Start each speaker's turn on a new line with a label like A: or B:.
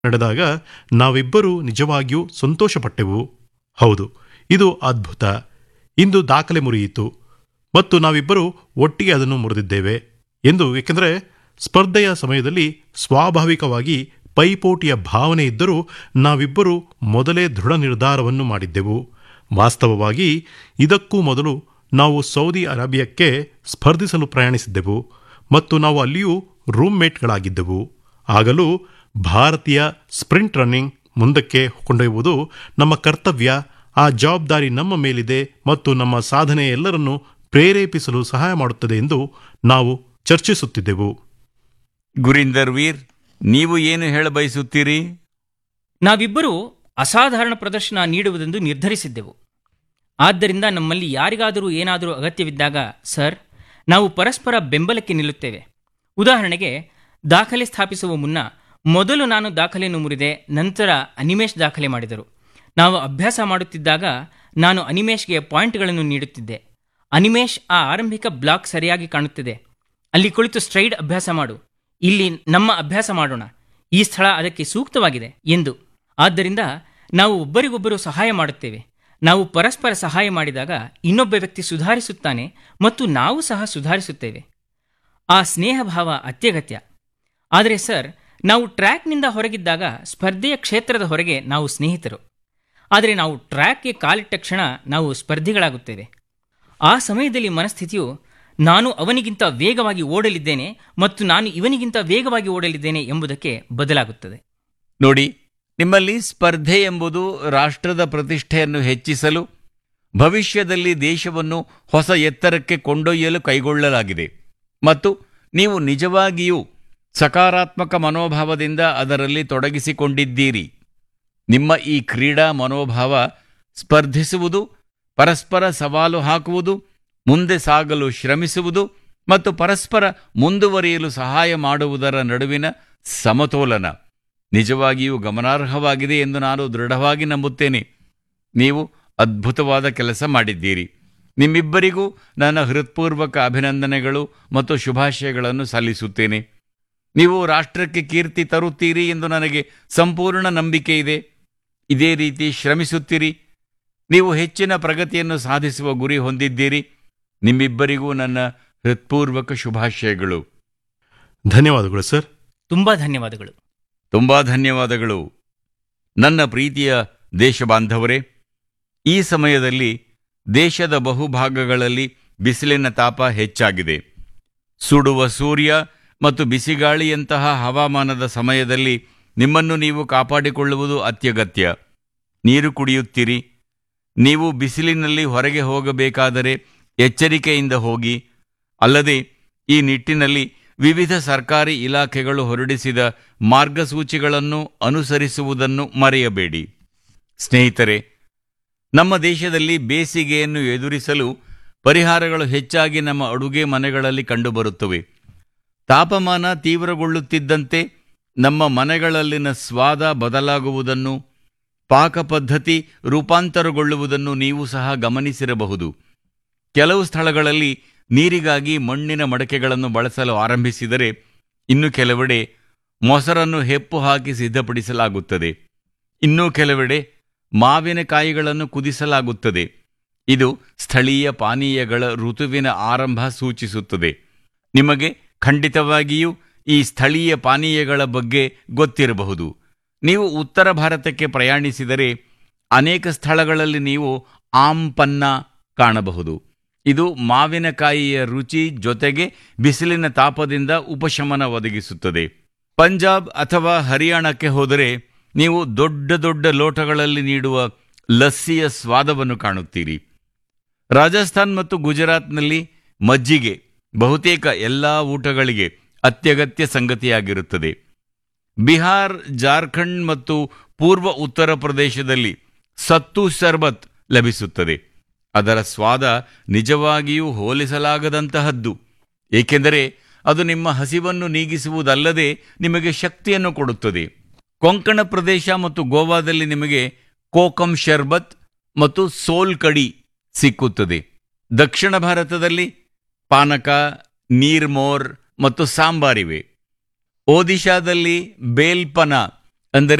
A: ನಡೆದಾಗ ನಾವಿಬ್ಬರೂ ನಿಜವಾಗಿಯೂ ಸಂತೋಷಪಟ್ಟೆವು ಹೌದು ಇದು ಅದ್ಭುತ ಇಂದು ದಾಖಲೆ ಮುರಿಯಿತು ಮತ್ತು ನಾವಿಬ್ಬರೂ ಒಟ್ಟಿಗೆ ಅದನ್ನು ಮುರಿದಿದ್ದೇವೆ ಎಂದು ಏಕೆಂದರೆ ಸ್ಪರ್ಧೆಯ ಸಮಯದಲ್ಲಿ ಸ್ವಾಭಾವಿಕವಾಗಿ ಪೈಪೋಟಿಯ ಭಾವನೆ ಇದ್ದರೂ ನಾವಿಬ್ಬರೂ ಮೊದಲೇ ದೃಢ ನಿರ್ಧಾರವನ್ನು ಮಾಡಿದ್ದೆವು ವಾಸ್ತವವಾಗಿ ಇದಕ್ಕೂ ಮೊದಲು ನಾವು ಸೌದಿ ಅರೇಬಿಯಾಕ್ಕೆ ಸ್ಪರ್ಧಿಸಲು ಪ್ರಯಾಣಿಸಿದ್ದೆವು ಮತ್ತು ನಾವು ಅಲ್ಲಿಯೂ ರೂಮ್ಮೇಟ್ಗಳಾಗಿದ್ದೆವು ಆಗಲೂ ಭಾರತೀಯ ಸ್ಪ್ರಿಂಟ್ ರನ್ನಿಂಗ್ ಮುಂದಕ್ಕೆ ಕೊಂಡೊಯ್ಯುವುದು ನಮ್ಮ ಕರ್ತವ್ಯ ಆ ಜವಾಬ್ದಾರಿ ನಮ್ಮ ಮೇಲಿದೆ ಮತ್ತು ನಮ್ಮ ಸಾಧನೆ ಎಲ್ಲರನ್ನೂ ಪ್ರೇರೇಪಿಸಲು ಸಹಾಯ ಮಾಡುತ್ತದೆ ಎಂದು ನಾವು ಚರ್ಚಿಸುತ್ತಿದ್ದೆವು
B: ಗುರೀಂದರ್ ವೀರ್ ನೀವು ಏನು ಹೇಳಬಯಸುತ್ತೀರಿ
C: ನಾವಿಬ್ಬರೂ ಅಸಾಧಾರಣ ಪ್ರದರ್ಶನ ನೀಡುವುದೆಂದು ನಿರ್ಧರಿಸಿದ್ದೆವು ಆದ್ದರಿಂದ ನಮ್ಮಲ್ಲಿ ಯಾರಿಗಾದರೂ ಏನಾದರೂ ಅಗತ್ಯವಿದ್ದಾಗ ಸರ್ ನಾವು ಪರಸ್ಪರ ಬೆಂಬಲಕ್ಕೆ ನಿಲ್ಲುತ್ತೇವೆ ಉದಾಹರಣೆಗೆ ದಾಖಲೆ ಸ್ಥಾಪಿಸುವ ಮುನ್ನ ಮೊದಲು ನಾನು ದಾಖಲೆಯನ್ನು ಮುರಿದೆ ನಂತರ ಅನಿಮೇಶ್ ದಾಖಲೆ ಮಾಡಿದರು ನಾವು ಅಭ್ಯಾಸ ಮಾಡುತ್ತಿದ್ದಾಗ ನಾನು ಅನಿಮೇಶ್ಗೆ ಪಾಯಿಂಟ್ಗಳನ್ನು ನೀಡುತ್ತಿದ್ದೆ ಅನಿಮೇಶ್ ಆ ಆರಂಭಿಕ ಬ್ಲಾಕ್ ಸರಿಯಾಗಿ ಕಾಣುತ್ತಿದೆ ಅಲ್ಲಿ ಕುಳಿತು ಸ್ಟ್ರೈಡ್ ಅಭ್ಯಾಸ ಮಾಡು ಇಲ್ಲಿ ನಮ್ಮ ಅಭ್ಯಾಸ ಮಾಡೋಣ ಈ ಸ್ಥಳ ಅದಕ್ಕೆ ಸೂಕ್ತವಾಗಿದೆ ಎಂದು ಆದ್ದರಿಂದ ನಾವು ಒಬ್ಬರಿಗೊಬ್ಬರು ಸಹಾಯ ಮಾಡುತ್ತೇವೆ ನಾವು ಪರಸ್ಪರ ಸಹಾಯ ಮಾಡಿದಾಗ ಇನ್ನೊಬ್ಬ ವ್ಯಕ್ತಿ ಸುಧಾರಿಸುತ್ತಾನೆ ಮತ್ತು ನಾವು ಸಹ ಸುಧಾರಿಸುತ್ತೇವೆ ಆ ಸ್ನೇಹ ಭಾವ ಅತ್ಯಗತ್ಯ ಆದರೆ ಸರ್ ನಾವು ಟ್ರ್ಯಾಕ್ನಿಂದ ಹೊರಗಿದ್ದಾಗ ಸ್ಪರ್ಧೆಯ ಕ್ಷೇತ್ರದ ಹೊರಗೆ ನಾವು ಸ್ನೇಹಿತರು ಆದರೆ ನಾವು ಟ್ರ್ಯಾಕ್ಗೆ ಕಾಲಿಟ್ಟ ಕ್ಷಣ ನಾವು ಸ್ಪರ್ಧಿಗಳಾಗುತ್ತೇವೆ ಆ ಸಮಯದಲ್ಲಿ ಮನಸ್ಥಿತಿಯು ನಾನು ಅವನಿಗಿಂತ ವೇಗವಾಗಿ ಓಡಲಿದ್ದೇನೆ ಮತ್ತು ನಾನು ಇವನಿಗಿಂತ ವೇಗವಾಗಿ ಓಡಲಿದ್ದೇನೆ ಎಂಬುದಕ್ಕೆ ಬದಲಾಗುತ್ತದೆ
B: ನೋಡಿ ನಿಮ್ಮಲ್ಲಿ ಸ್ಪರ್ಧೆ ಎಂಬುದು ರಾಷ್ಟ್ರದ ಪ್ರತಿಷ್ಠೆಯನ್ನು ಹೆಚ್ಚಿಸಲು ಭವಿಷ್ಯದಲ್ಲಿ ದೇಶವನ್ನು ಹೊಸ ಎತ್ತರಕ್ಕೆ ಕೊಂಡೊಯ್ಯಲು ಕೈಗೊಳ್ಳಲಾಗಿದೆ ಮತ್ತು ನೀವು ನಿಜವಾಗಿಯೂ ಸಕಾರಾತ್ಮಕ ಮನೋಭಾವದಿಂದ ಅದರಲ್ಲಿ ತೊಡಗಿಸಿಕೊಂಡಿದ್ದೀರಿ ನಿಮ್ಮ ಈ ಕ್ರೀಡಾ ಮನೋಭಾವ ಸ್ಪರ್ಧಿಸುವುದು ಪರಸ್ಪರ ಸವಾಲು ಹಾಕುವುದು ಮುಂದೆ ಸಾಗಲು ಶ್ರಮಿಸುವುದು ಮತ್ತು ಪರಸ್ಪರ ಮುಂದುವರಿಯಲು ಸಹಾಯ ಮಾಡುವುದರ ನಡುವಿನ ಸಮತೋಲನ ನಿಜವಾಗಿಯೂ ಗಮನಾರ್ಹವಾಗಿದೆ ಎಂದು ನಾನು ದೃಢವಾಗಿ ನಂಬುತ್ತೇನೆ ನೀವು ಅದ್ಭುತವಾದ ಕೆಲಸ ಮಾಡಿದ್ದೀರಿ ನಿಮ್ಮಿಬ್ಬರಿಗೂ ನನ್ನ ಹೃತ್ಪೂರ್ವಕ ಅಭಿನಂದನೆಗಳು ಮತ್ತು ಶುಭಾಶಯಗಳನ್ನು ಸಲ್ಲಿಸುತ್ತೇನೆ ನೀವು ರಾಷ್ಟ್ರಕ್ಕೆ ಕೀರ್ತಿ ತರುತ್ತೀರಿ ಎಂದು ನನಗೆ ಸಂಪೂರ್ಣ ನಂಬಿಕೆ ಇದೆ ಇದೇ ರೀತಿ ಶ್ರಮಿಸುತ್ತೀರಿ ನೀವು ಹೆಚ್ಚಿನ ಪ್ರಗತಿಯನ್ನು ಸಾಧಿಸುವ ಗುರಿ ಹೊಂದಿದ್ದೀರಿ ನಿಮ್ಮಿಬ್ಬರಿಗೂ ನನ್ನ ಹೃತ್ಪೂರ್ವಕ ಶುಭಾಶಯಗಳು
A: ಧನ್ಯವಾದಗಳು ಸರ್
C: ತುಂಬಾ ಧನ್ಯವಾದಗಳು
B: ತುಂಬಾ ಧನ್ಯವಾದಗಳು ನನ್ನ ಪ್ರೀತಿಯ ದೇಶಬಾಂಧವರೇ ಈ ಸಮಯದಲ್ಲಿ ದೇಶದ ಬಹುಭಾಗಗಳಲ್ಲಿ ಬಿಸಿಲಿನ ತಾಪ ಹೆಚ್ಚಾಗಿದೆ ಸುಡುವ ಸೂರ್ಯ ಮತ್ತು ಬಿಸಿಗಾಳಿಯಂತಹ ಹವಾಮಾನದ ಸಮಯದಲ್ಲಿ ನಿಮ್ಮನ್ನು ನೀವು ಕಾಪಾಡಿಕೊಳ್ಳುವುದು ಅತ್ಯಗತ್ಯ ನೀರು ಕುಡಿಯುತ್ತೀರಿ ನೀವು ಬಿಸಿಲಿನಲ್ಲಿ ಹೊರಗೆ ಹೋಗಬೇಕಾದರೆ ಎಚ್ಚರಿಕೆಯಿಂದ ಹೋಗಿ ಅಲ್ಲದೆ ಈ ನಿಟ್ಟಿನಲ್ಲಿ ವಿವಿಧ ಸರ್ಕಾರಿ ಇಲಾಖೆಗಳು ಹೊರಡಿಸಿದ ಮಾರ್ಗಸೂಚಿಗಳನ್ನು ಅನುಸರಿಸುವುದನ್ನು ಮರೆಯಬೇಡಿ ಸ್ನೇಹಿತರೆ ನಮ್ಮ ದೇಶದಲ್ಲಿ ಬೇಸಿಗೆಯನ್ನು ಎದುರಿಸಲು ಪರಿಹಾರಗಳು ಹೆಚ್ಚಾಗಿ ನಮ್ಮ ಅಡುಗೆ ಮನೆಗಳಲ್ಲಿ ಕಂಡುಬರುತ್ತವೆ ತಾಪಮಾನ ತೀವ್ರಗೊಳ್ಳುತ್ತಿದ್ದಂತೆ ನಮ್ಮ ಮನೆಗಳಲ್ಲಿನ ಸ್ವಾದ ಬದಲಾಗುವುದನ್ನು ಪಾಕಪದ್ಧತಿ ರೂಪಾಂತರಗೊಳ್ಳುವುದನ್ನು ನೀವು ಸಹ ಗಮನಿಸಿರಬಹುದು ಕೆಲವು ಸ್ಥಳಗಳಲ್ಲಿ ನೀರಿಗಾಗಿ ಮಣ್ಣಿನ ಮಡಕೆಗಳನ್ನು ಬಳಸಲು ಆರಂಭಿಸಿದರೆ ಇನ್ನು ಕೆಲವೆಡೆ ಮೊಸರನ್ನು ಹೆಪ್ಪು ಹಾಕಿ ಸಿದ್ಧಪಡಿಸಲಾಗುತ್ತದೆ ಇನ್ನೂ ಕೆಲವೆಡೆ ಮಾವಿನಕಾಯಿಗಳನ್ನು ಕುದಿಸಲಾಗುತ್ತದೆ ಇದು ಸ್ಥಳೀಯ ಪಾನೀಯಗಳ ಋತುವಿನ ಆರಂಭ ಸೂಚಿಸುತ್ತದೆ ನಿಮಗೆ ಖಂಡಿತವಾಗಿಯೂ ಈ ಸ್ಥಳೀಯ ಪಾನೀಯಗಳ ಬಗ್ಗೆ ಗೊತ್ತಿರಬಹುದು ನೀವು ಉತ್ತರ ಭಾರತಕ್ಕೆ ಪ್ರಯಾಣಿಸಿದರೆ ಅನೇಕ ಸ್ಥಳಗಳಲ್ಲಿ ನೀವು ಆಂಪನ್ನ ಕಾಣಬಹುದು ಇದು ಮಾವಿನಕಾಯಿಯ ರುಚಿ ಜೊತೆಗೆ ಬಿಸಿಲಿನ ತಾಪದಿಂದ ಉಪಶಮನ ಒದಗಿಸುತ್ತದೆ ಪಂಜಾಬ್ ಅಥವಾ ಹರಿಯಾಣಕ್ಕೆ ಹೋದರೆ ನೀವು ದೊಡ್ಡ ದೊಡ್ಡ ಲೋಟಗಳಲ್ಲಿ ನೀಡುವ ಲಸ್ಸಿಯ ಸ್ವಾದವನ್ನು ಕಾಣುತ್ತೀರಿ ರಾಜಸ್ಥಾನ್ ಮತ್ತು ಗುಜರಾತ್ನಲ್ಲಿ ಮಜ್ಜಿಗೆ ಬಹುತೇಕ ಎಲ್ಲ ಊಟಗಳಿಗೆ ಅತ್ಯಗತ್ಯ ಸಂಗತಿಯಾಗಿರುತ್ತದೆ ಬಿಹಾರ್ ಜಾರ್ಖಂಡ್ ಮತ್ತು ಪೂರ್ವ ಉತ್ತರ ಪ್ರದೇಶದಲ್ಲಿ ಸತ್ತು ಶರ್ಬತ್ ಲಭಿಸುತ್ತದೆ ಅದರ ಸ್ವಾದ ನಿಜವಾಗಿಯೂ ಹೋಲಿಸಲಾಗದಂತಹದ್ದು ಏಕೆಂದರೆ ಅದು ನಿಮ್ಮ ಹಸಿವನ್ನು ನೀಗಿಸುವುದಲ್ಲದೆ ನಿಮಗೆ ಶಕ್ತಿಯನ್ನು ಕೊಡುತ್ತದೆ ಕೊಂಕಣ ಪ್ರದೇಶ ಮತ್ತು ಗೋವಾದಲ್ಲಿ ನಿಮಗೆ ಕೋಕಂ ಶರ್ಬತ್ ಮತ್ತು ಸೋಲ್ ಕಡಿ ಸಿಕ್ಕುತ್ತದೆ ದಕ್ಷಿಣ ಭಾರತದಲ್ಲಿ ಪಾನಕ ನೀರ್ಮೋರ್ ಮತ್ತು ಸಾಂಬಾರಿವೆ ಒಡಿಶಾದಲ್ಲಿ ಬೇಲ್ಪನ ಅಂದರೆ